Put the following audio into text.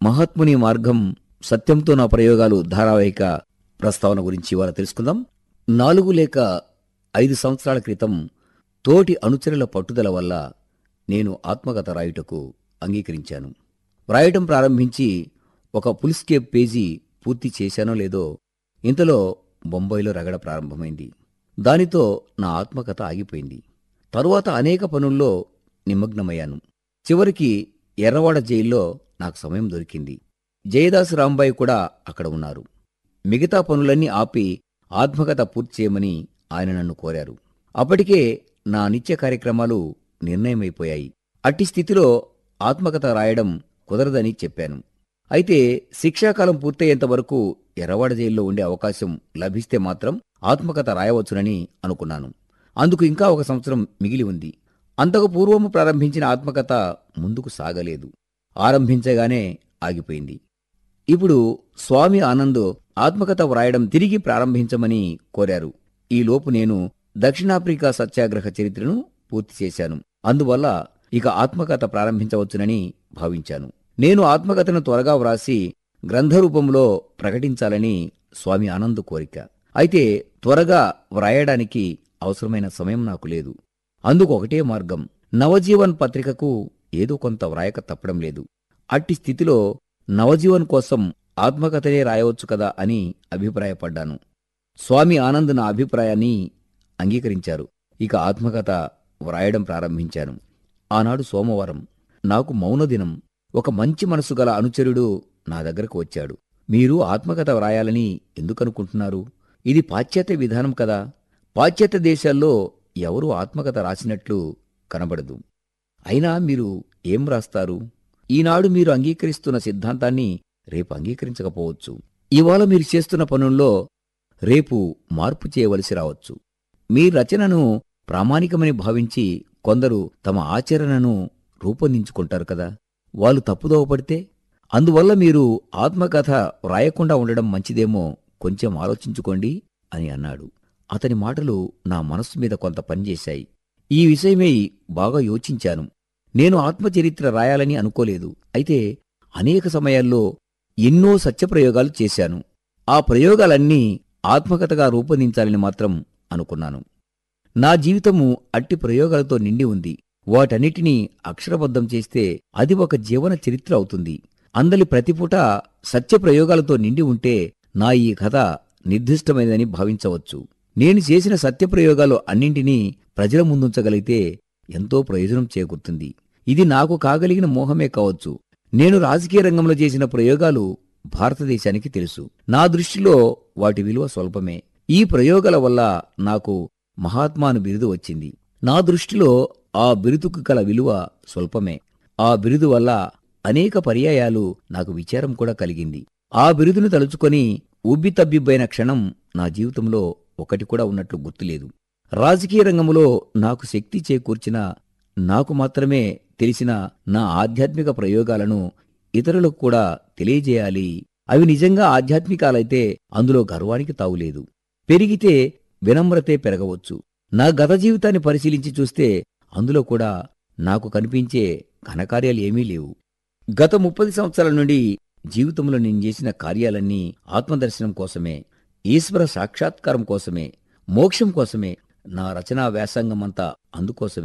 మహాత్ముని మార్గం సత్యంతో నా ప్రయోగాలు ధారావాహిక ప్రస్తావన గురించి ఇవాళ తెలుసుకుందాం నాలుగు లేక ఐదు సంవత్సరాల క్రితం తోటి అనుచరుల పట్టుదల వల్ల నేను ఆత్మకథ రాయుటకు అంగీకరించాను వ్రాయటం ప్రారంభించి ఒక పులిస్కేప్ పేజీ పూర్తి చేశానో లేదో ఇంతలో బొంబాయిలో రగడ ప్రారంభమైంది దానితో నా ఆత్మకథ ఆగిపోయింది తరువాత అనేక పనుల్లో నిమగ్నమయ్యాను చివరికి ఎర్రవాడ జైల్లో నాకు సమయం దొరికింది జయదాసు రాంబాయి కూడా అక్కడ ఉన్నారు మిగతా పనులన్నీ ఆపి ఆత్మకథ పూర్తి చేయమని ఆయన నన్ను కోరారు అప్పటికే నా నిత్య కార్యక్రమాలు నిర్ణయమైపోయాయి అట్టి స్థితిలో ఆత్మకథ రాయడం కుదరదని చెప్పాను అయితే శిక్షాకాలం పూర్తయ్యేంత వరకు ఎర్రవాడ జైల్లో ఉండే అవకాశం లభిస్తే మాత్రం ఆత్మకథ రాయవచ్చునని అనుకున్నాను అందుకు ఇంకా ఒక సంవత్సరం మిగిలి ఉంది అంతకు పూర్వము ప్రారంభించిన ఆత్మకథ ముందుకు సాగలేదు ఆరంభించగానే ఆగిపోయింది ఇప్పుడు స్వామి ఆనంద్ ఆత్మకథ వ్రాయడం తిరిగి ప్రారంభించమని కోరారు ఈలోపు నేను దక్షిణాఫ్రికా సత్యాగ్రహ చరిత్రను పూర్తి చేశాను అందువల్ల ఇక ఆత్మకథ ప్రారంభించవచ్చునని భావించాను నేను ఆత్మకథను త్వరగా వ్రాసి గ్రంథరూపంలో ప్రకటించాలని స్వామి ఆనంద్ కోరిక అయితే త్వరగా వ్రాయడానికి అవసరమైన సమయం నాకు లేదు అందుకు ఒకటే మార్గం నవజీవన్ పత్రికకు ఏదో కొంత వ్రాయక తప్పడం లేదు అట్టి స్థితిలో నవజీవన్ కోసం ఆత్మకథనే రాయవచ్చు కదా అని అభిప్రాయపడ్డాను స్వామి ఆనంద్ నా అభిప్రాయాన్ని అంగీకరించారు ఇక ఆత్మకథ వ్రాయడం ప్రారంభించాను ఆనాడు సోమవారం నాకు మౌనదినం ఒక మంచి మనసు గల అనుచరుడు నా దగ్గరకు వచ్చాడు మీరు ఆత్మకథ వ్రాయాలని ఎందుకనుకుంటున్నారు ఇది పాశ్చాత్య విధానం కదా పాశ్చాత్య దేశాల్లో ఎవరూ ఆత్మకథ రాసినట్లు కనబడదు అయినా మీరు ఏం రాస్తారు ఈనాడు మీరు అంగీకరిస్తున్న సిద్ధాంతాన్ని రేపు అంగీకరించకపోవచ్చు ఇవాళ మీరు చేస్తున్న పనుల్లో రేపు మార్పు చేయవలసి రావచ్చు మీ రచనను ప్రామాణికమని భావించి కొందరు తమ ఆచరణను రూపొందించుకుంటారు కదా వాళ్ళు తప్పుదోవ పడితే అందువల్ల మీరు ఆత్మకథ వ్రాయకుండా ఉండడం మంచిదేమో కొంచెం ఆలోచించుకోండి అని అన్నాడు అతని మాటలు నా మనస్సు మీద కొంత పనిచేశాయి ఈ విషయమై బాగా యోచించాను నేను ఆత్మచరిత్ర రాయాలని అనుకోలేదు అయితే అనేక సమయాల్లో ఎన్నో సత్యప్రయోగాలు చేశాను ఆ ప్రయోగాలన్నీ ఆత్మకథగా రూపొందించాలని మాత్రం అనుకున్నాను నా జీవితము అట్టి ప్రయోగాలతో నిండి ఉంది వాటన్నిటినీ అక్షరబద్ధం చేస్తే అది ఒక జీవన చరిత్ర అవుతుంది అందలి ప్రతిపూట సత్యప్రయోగాలతో నిండి ఉంటే నా ఈ కథ నిర్దిష్టమైనదని భావించవచ్చు నేను చేసిన సత్యప్రయోగాలు అన్నింటినీ ప్రజల ముందుంచగలిగితే ఎంతో ప్రయోజనం చేకూరుతుంది ఇది నాకు కాగలిగిన మోహమే కావచ్చు నేను రాజకీయ రంగంలో చేసిన ప్రయోగాలు భారతదేశానికి తెలుసు నా దృష్టిలో వాటి విలువ స్వల్పమే ఈ ప్రయోగాల వల్ల నాకు మహాత్మాను బిరుదు వచ్చింది నా దృష్టిలో ఆ బిరుదుకు గల విలువ స్వల్పమే ఆ బిరుదు వల్ల అనేక పర్యాయాలు నాకు విచారం కూడా కలిగింది ఆ బిరుదును తలుచుకొని ఉబ్బితబ్బిబ్బైన క్షణం నా జీవితంలో ఒకటి కూడా ఉన్నట్లు గుర్తులేదు రాజకీయ రంగంలో నాకు శక్తి చేకూర్చిన నాకు మాత్రమే తెలిసిన నా ఆధ్యాత్మిక ప్రయోగాలను ఇతరులకు కూడా తెలియజేయాలి అవి నిజంగా ఆధ్యాత్మికాలైతే అందులో గర్వానికి తావులేదు పెరిగితే వినమ్రతే పెరగవచ్చు నా గత జీవితాన్ని పరిశీలించి చూస్తే అందులో కూడా నాకు కనిపించే ఘనకార్యాలు ఏమీ లేవు గత ముప్పది సంవత్సరాల నుండి జీవితంలో నేను చేసిన కార్యాలన్నీ ఆత్మదర్శనం కోసమే ఈశ్వర సాక్షాత్కారం కోసమే మోక్షం కోసమే నా రచనా వ్యాసంగమంతా అందుకోసమే